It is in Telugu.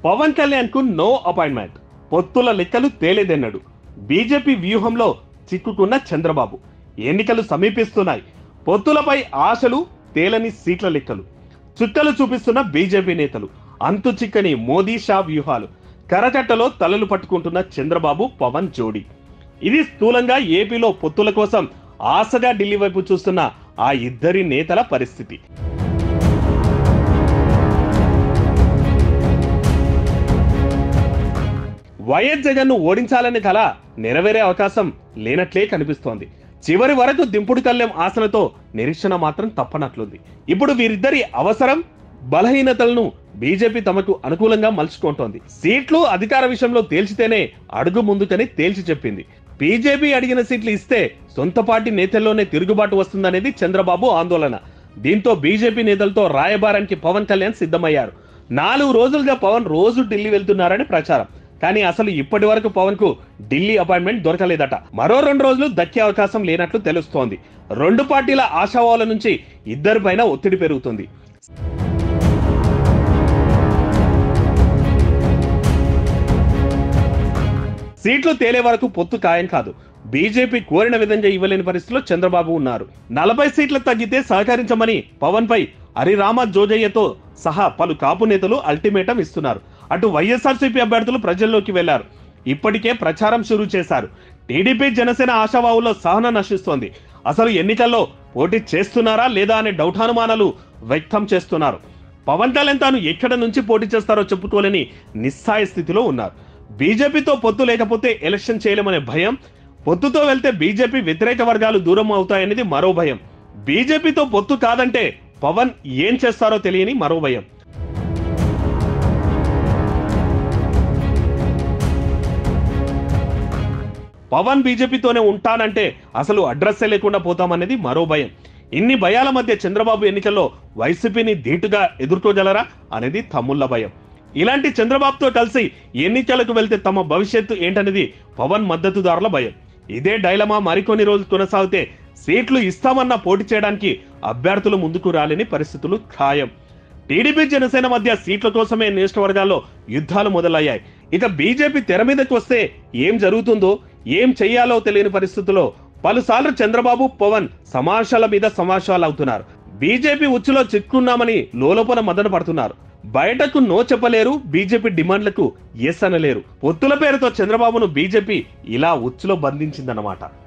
పవన్ కళ్యాణ్ కు నో అపాయింట్మెంట్ పొత్తుల లెక్కలు తేలేదన్నాడు బీజేపీ వ్యూహంలో చిక్కుకున్న చంద్రబాబు ఎన్నికలు సమీపిస్తున్నాయి పొత్తులపై ఆశలు తేలని సీట్ల లెక్కలు చుక్కలు చూపిస్తున్న బీజేపీ నేతలు అంతు చిక్కని మోదీ షా వ్యూహాలు కరకట్టలో తలలు పట్టుకుంటున్న చంద్రబాబు పవన్ జోడీ ఇది స్థూలంగా ఏపీలో పొత్తుల కోసం ఆశగా ఢిల్లీ వైపు చూస్తున్న ఆ ఇద్దరి నేతల పరిస్థితి వైఎస్ జగన్ ను ఓడించాలనే కల నెరవేరే అవకాశం లేనట్లే కనిపిస్తోంది చివరి వరకు దింపుడు కళ్యాణ్ ఆశలతో నిరీక్షణ మాత్రం తప్పనట్లుంది ఇప్పుడు వీరిద్దరి అవసరం బలహీనతలను బీజేపీ తమకు అనుకూలంగా మలుచుకుంటోంది సీట్లు అధికార విషయంలో తేల్చితేనే అడుగు ముందుకని తేల్చి చెప్పింది బీజేపీ అడిగిన సీట్లు ఇస్తే సొంత పార్టీ నేతల్లోనే తిరుగుబాటు వస్తుందనేది చంద్రబాబు ఆందోళన దీంతో బీజేపీ నేతలతో రాయబారానికి పవన్ కళ్యాణ్ సిద్ధమయ్యారు నాలుగు రోజులుగా పవన్ రోజు ఢిల్లీ వెళ్తున్నారని ప్రచారం కానీ అసలు ఇప్పటి వరకు పవన్ కు ఢిల్లీ అపాయింట్మెంట్ దొరకలేదట మరో రెండు రోజులు దక్కే అవకాశం లేనట్లు తెలుస్తోంది రెండు పార్టీల ఆశావాల నుంచి ఇద్దరిపైన ఒత్తిడి పెరుగుతుంది సీట్లు తేలే వరకు పొత్తు ఖాయం కాదు బీజేపీ కోరిన విధంగా ఇవ్వలేని పరిస్థితిలో చంద్రబాబు ఉన్నారు నలభై సీట్లు తగ్గితే సహకరించమని పవన్ పై హరిరామ జోజయ్యతో సహా పలు కాపు నేతలు అల్టిమేటం ఇస్తున్నారు అటు వైఎస్ఆర్సీపీ అభ్యర్థులు ప్రజల్లోకి వెళ్లారు ఇప్పటికే ప్రచారం షురూ చేశారు టీడీపీ జనసేన ఆశావాహుల్లో సహనం నశిస్తోంది అసలు ఎన్నికల్లో పోటీ చేస్తున్నారా లేదా అనే డౌటానుమానాలు వ్యక్తం చేస్తున్నారు పవన్ కళ్యాణ్ తాను ఎక్కడ నుంచి పోటీ చేస్తారో చెప్పుకోలేని నిస్సాయ స్థితిలో ఉన్నారు బీజేపీతో పొత్తు లేకపోతే ఎలక్షన్ చేయలేమనే భయం పొత్తుతో వెళ్తే బీజేపీ వ్యతిరేక వర్గాలు దూరం అవుతాయనేది మరో భయం బీజేపీతో పొత్తు కాదంటే పవన్ ఏం చేస్తారో తెలియని మరో భయం పవన్ బీజేపీతోనే ఉంటానంటే అసలు అడ్రస్సే లేకుండా పోతామనేది మరో భయం ఇన్ని భయాల మధ్య చంద్రబాబు ఎన్నికల్లో వైసీపీని ధీటుగా ఎదుర్కోగలరా అనేది తమ్ముళ్ళ భయం ఇలాంటి చంద్రబాబుతో కలిసి ఎన్నికలకు వెళ్తే తమ భవిష్యత్తు ఏంటనేది పవన్ మద్దతుదారుల భయం ఇదే డైలమా మరికొన్ని రోజులు కొనసాగితే సీట్లు ఇస్తామన్న పోటీ చేయడానికి అభ్యర్థులు ముందుకు రాలేని పరిస్థితులు ఖాయం టీడీపీ జనసేన మధ్య సీట్ల కోసమే నియోజకవర్గాల్లో యుద్ధాలు మొదలయ్యాయి ఇక బీజేపీ తెర మీదకి వస్తే ఏం జరుగుతుందో ఏం చెయ్యాలో తెలియని పరిస్థితుల్లో పలుసార్లు చంద్రబాబు పవన్ సమావేశాల మీద సమావేశాలు అవుతున్నారు బీజేపీ ఉచ్చులో చిక్కున్నామని లోలోపల మదన పడుతున్నారు బయటకు నో చెప్పలేరు బీజేపీ డిమాండ్లకు ఎస్ అనలేరు పొత్తుల పేరుతో చంద్రబాబును బీజేపీ ఇలా ఉచ్చులో బంధించిందన్నమాట